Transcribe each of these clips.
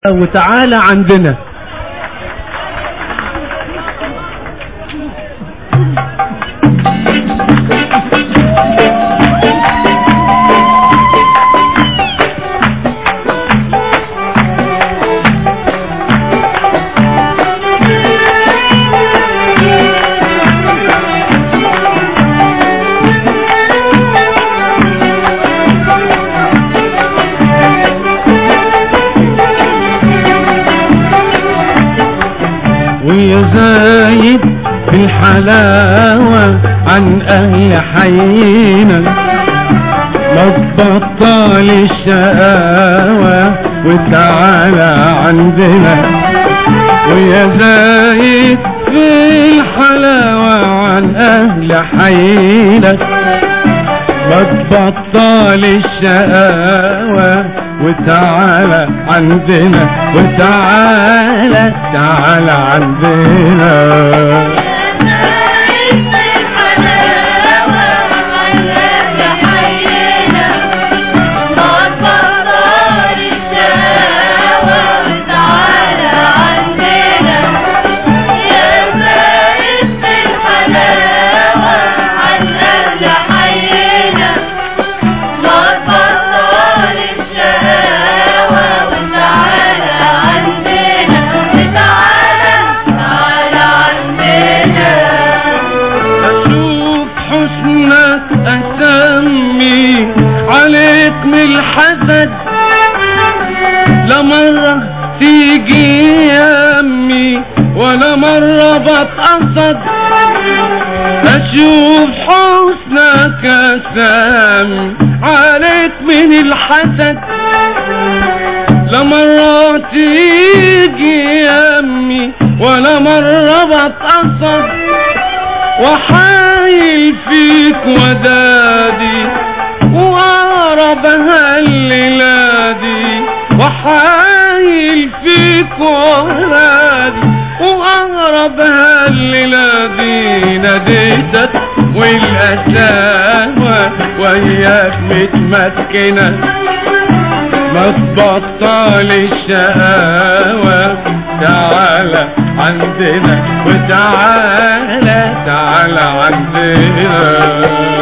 وتعالى عندنا ويا زايد في الحلاوة عن أهل حينا ما تبطل الشقاوة وتعالى عندنا ويا زايد في الحلاوة عن أهل حينا ما تبطل الشقاوة وتعالى عندنا وتعالى تعالى عندنا أشوف حسنك أسمي عليك من الحسد لا مرة تيجي يمي ولا مرة بتقصد أشوف حسنك أسمي عليك من الحسد لا مرة تيجي يمي ولا مرة بتقصد وحايل فيك ودادي وأقرب هالليلادي وحايل فيك ودادي وأقرب هالليلادي ناديتك والأسامة وياك متمكنة ما تبطل الشقاوة تعالى عندنا وتعالى تعالى عندنا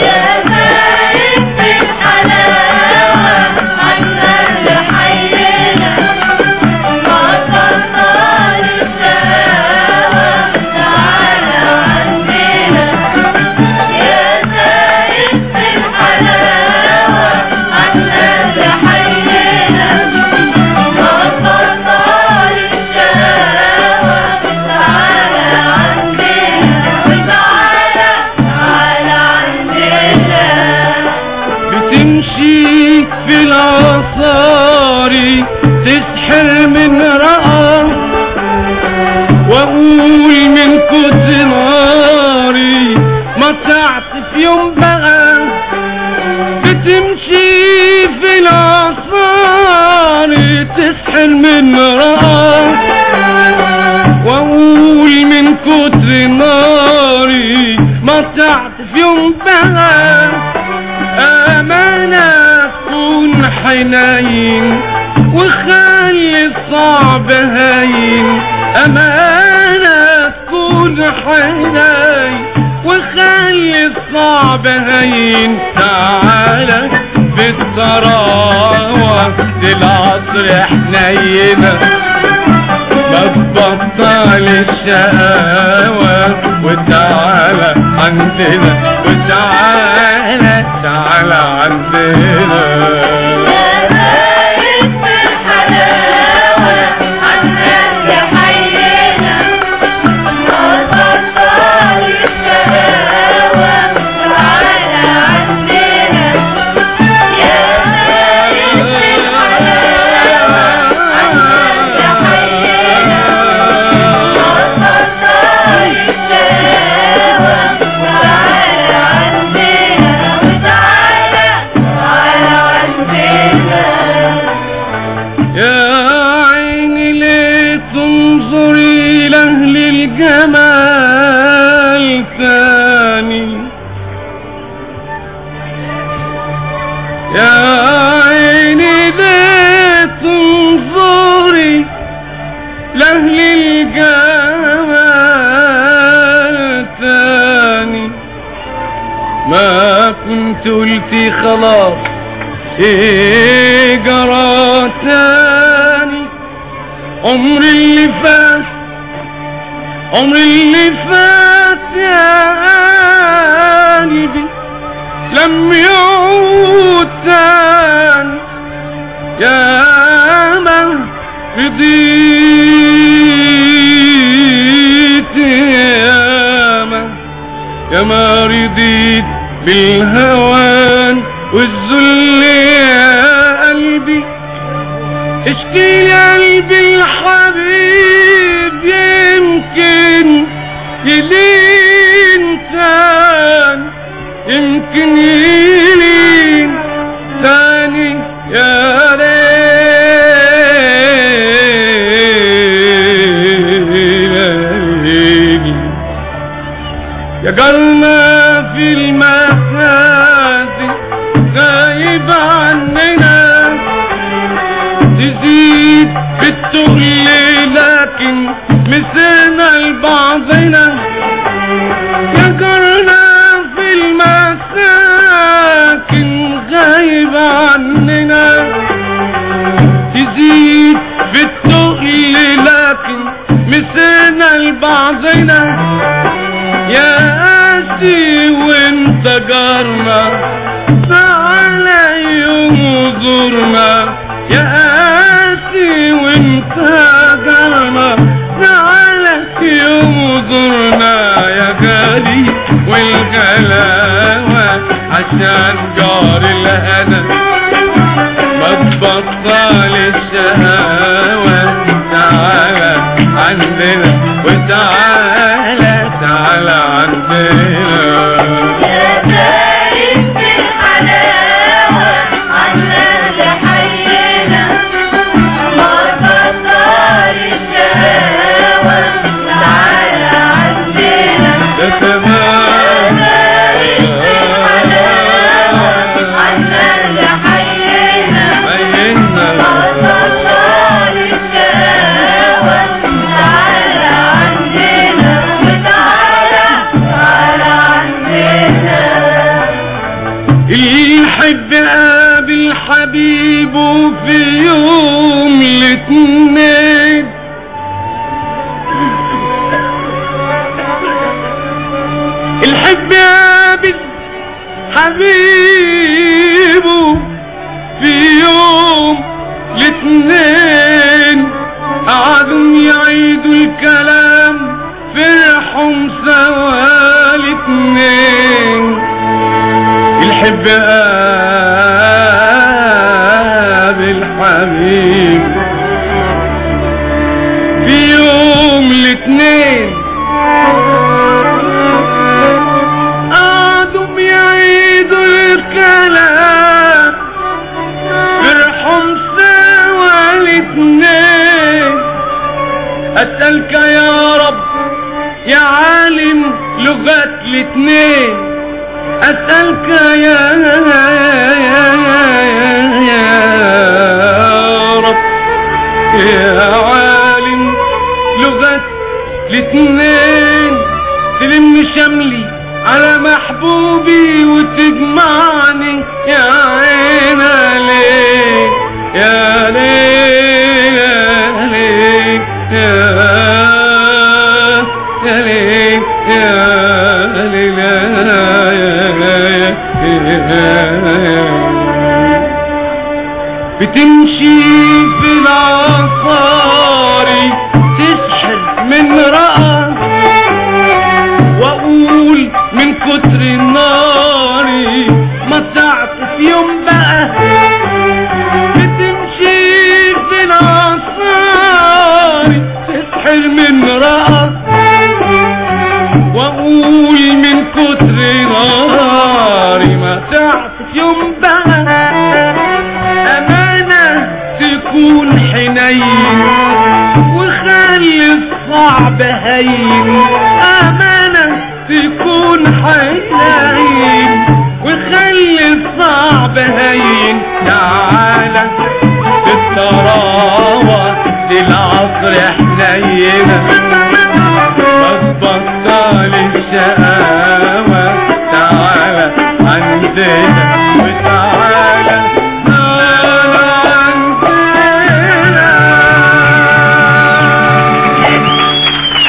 بتمشي في العصاري تسحر من رأى واقول من كتر ناري ما طلعت في يوم بقى بتمشي في العصاري تسحر من رأى واقول من كتر ناري ما طلعت في يوم بقى أمانة كون حنين وخلي الصعب هين أمانة كون حنين وخلي الصعب هين تعالى بالثراوة العصر حنينة ما تبطل الشقاوة وتعالى عندنا وتعالى تعالى عندنا لأهل الجمال تاني ما كنت قلتي خلاص ايه جرى تاني عمر اللي فات عمر اللي فات يا قلبي لم يعود تاني يا ما رضيت يا ما يا ما رضيت بالهوان والذل يا قلبي اشكي يا قلبي الحبيب يمكن يلين تاني يمكن يلين تاني يا ليل يا قلنا في المكاسي غايب عننا تزيد في التغل لكن مسنا لبعضنا يا قلنا في المساكن غايب عننا تزيد في التغل لكن مسنا لبعضنا يا قاسي وانت جارنا تعالى يوم زورنا يا قاسي وانت جارنا تعالى يوم زورنا يا غالي والغلاوة عشان جار الهنا ما تبطل الشهوة تعالى عندنا وتعالى تعالى عندنا يا بارد بالحلاوة عالناس حينا ما تبطل الشهوة تعالى عندنا يا تمام عالناس حينا بينا ما تبطل الشهوة تعالى عندنا وتعالى تعالى عندنا يحب قابل حبيبه في يوم الاثنين الحب قابل حبيبه في يوم الاثنين قعدوا يعيدوا الكلام فرحهم سوا الاثنين الحب قابل حبيب في يوم الاثنين قعدوا بيعيدوا الكلام فرحهم سوا الاثنين أسألك يا رب يا عالم لغات الاثنين أسألك يا يا رب يا عالم لغة الاثنين تلم شملي على محبوبي وتجمعني يا عين ليه يا ليه يا ليه يا يا ليه يا ليه بتمشي في العصاري تسحر من رأى واقول من كتر النار ما تعطف يوم بقى بتمشي في العصاري تسحر من رأى واقول من كتر ناري ما تعطف يوم بقى امانة تكون حنين وخلي الصعب هين امانة تكون حنين وخلي الصعب هين تعالى بالطراوة دي العصر حنينة ما تبطل الشقاوة تعالى عندنا وتعالى